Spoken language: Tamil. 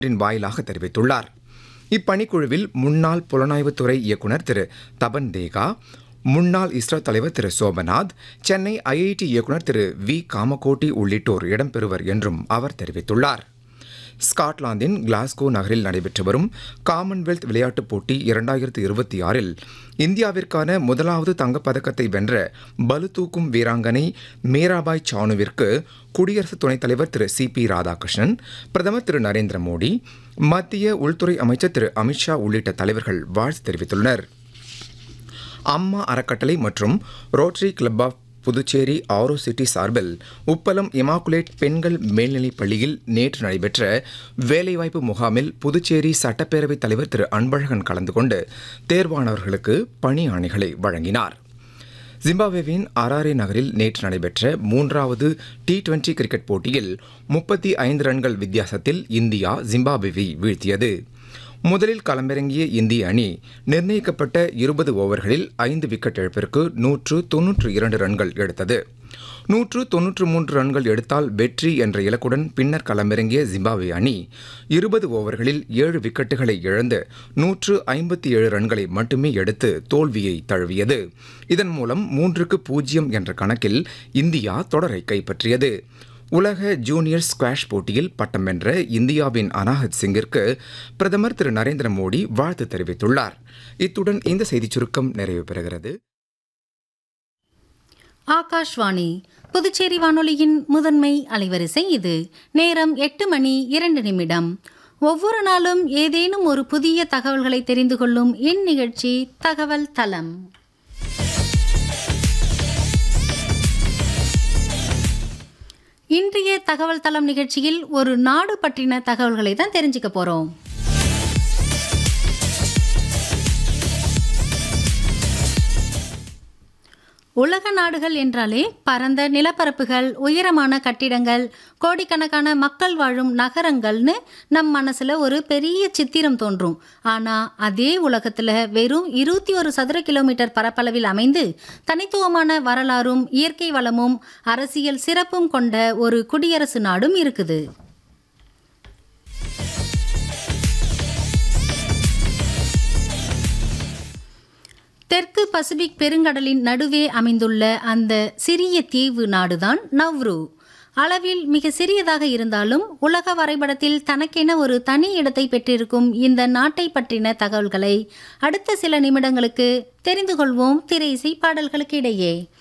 வாயிலாக தெரிவித்துள்ளார் இப்பணிக்குழுவில் முன்னாள் புலனாய்வுத்துறை இயக்குனர் திரு தபன் தேகா முன்னாள் இஸ்ரோ தலைவர் திரு சோமநாத் சென்னை ஐஐடி இயக்குனர் திரு வி காமகோட்டி உள்ளிட்டோர் இடம்பெறுவர் என்றும் அவர் தெரிவித்துள்ளார் ஸ்காட்லாந்தின் கிளாஸ்கோ நகரில் நடைபெற்று வரும் காமன்வெல்த் விளையாட்டுப் போட்டி இரண்டாயிரத்து இருபத்தி ஆறில் இந்தியாவிற்கான முதலாவது தங்கப்பதக்கத்தை வென்ற பளு தூக்கும் வீராங்கனை மீராபாய் சானுவிற்கு குடியரசு துணைத் தலைவர் திரு சி பி ராதாகிருஷ்ணன் பிரதமர் திரு நரேந்திர மோடி மத்திய உள்துறை அமைச்சர் திரு அமித்ஷா உள்ளிட்ட தலைவர்கள் வாழ்த்து தெரிவித்துள்ளனர் அம்மா அறக்கட்டளை மற்றும் rotary club of Puducherry Auro city சார்பில் உப்பலம் இமாக்குலேட் பெண்கள் மேல்நிலைப் பள்ளியில் நேற்று நடைபெற்ற வேலைவாய்ப்பு முகாமில் புதுச்சேரி சட்டப்பேரவைத் தலைவர் திரு அன்பழகன் கலந்து கொண்டு தேர்வானவர்களுக்கு பணி ஆணைகளை வழங்கினார் ஜிம்பாப்வேவின் அராரே நகரில் நேற்று நடைபெற்ற மூன்றாவது டி டுவெண்டி கிரிக்கெட் போட்டியில் முப்பத்தி ஐந்து ரன்கள் வித்தியாசத்தில் இந்தியா ஜிம்பாப்வேவை வீழ்த்தியது முதலில் களமிறங்கிய இந்திய அணி நிர்ணயிக்கப்பட்ட இருபது ஓவர்களில் ஐந்து விக்கெட் இழப்பிற்கு நூற்று தொன்னூற்று இரண்டு ரன்கள் எடுத்தது நூற்று தொன்னூற்று மூன்று ரன்கள் எடுத்தால் வெற்றி என்ற இலக்குடன் பின்னர் களமிறங்கிய ஜிம்பாப்வே அணி இருபது ஓவர்களில் ஏழு விக்கெட்டுகளை இழந்து நூற்று ஐம்பத்தி ஏழு ரன்களை மட்டுமே எடுத்து தோல்வியை தழுவியது இதன் மூலம் மூன்றுக்கு பூஜ்ஜியம் என்ற கணக்கில் இந்தியா தொடரை கைப்பற்றியது உலக ஜூனியர் ஸ்குவாஷ் போட்டியில் பட்டம் வென்ற இந்தியாவின் அனாஹத் சிங்கிற்கு பிரதமர் திரு நரேந்திர மோடி வாழ்த்து தெரிவித்துள்ளார் இத்துடன் இந்த செய்திச் சுருக்கம் நிறைவு பெறுகிறது ஆகாஷ்வாணி புதுச்சேரி வானொலியின் முதன்மை அலைவரிசை இது நேரம் எட்டு மணி இரண்டு நிமிடம் ஒவ்வொரு நாளும் ஏதேனும் ஒரு புதிய தகவல்களை தெரிந்து கொள்ளும் இந்நிகழ்ச்சி தகவல் தளம் இன்றைய தகவல் தளம் நிகழ்ச்சியில் ஒரு நாடு பற்றின தகவல்களை தான் தெரிஞ்சுக்க போறோம் உலக நாடுகள் என்றாலே பரந்த நிலப்பரப்புகள் உயரமான கட்டிடங்கள் கோடிக்கணக்கான மக்கள் வாழும் நகரங்கள்னு நம் மனசுல ஒரு பெரிய சித்திரம் தோன்றும் ஆனா அதே உலகத்துல வெறும் இருபத்தி ஒரு சதுர கிலோமீட்டர் பரப்பளவில் அமைந்து தனித்துவமான வரலாறும் இயற்கை வளமும் அரசியல் சிறப்பும் கொண்ட ஒரு குடியரசு நாடும் இருக்குது தெற்கு பசிபிக் பெருங்கடலின் நடுவே அமைந்துள்ள அந்த சிறிய தீவு நாடுதான் நவ்ரு அளவில் மிக சிறியதாக இருந்தாலும் உலக வரைபடத்தில் தனக்கென ஒரு தனி இடத்தை பெற்றிருக்கும் இந்த நாட்டை பற்றின தகவல்களை அடுத்த சில நிமிடங்களுக்கு தெரிந்து கொள்வோம் திரைசை பாடல்களுக்கு இடையே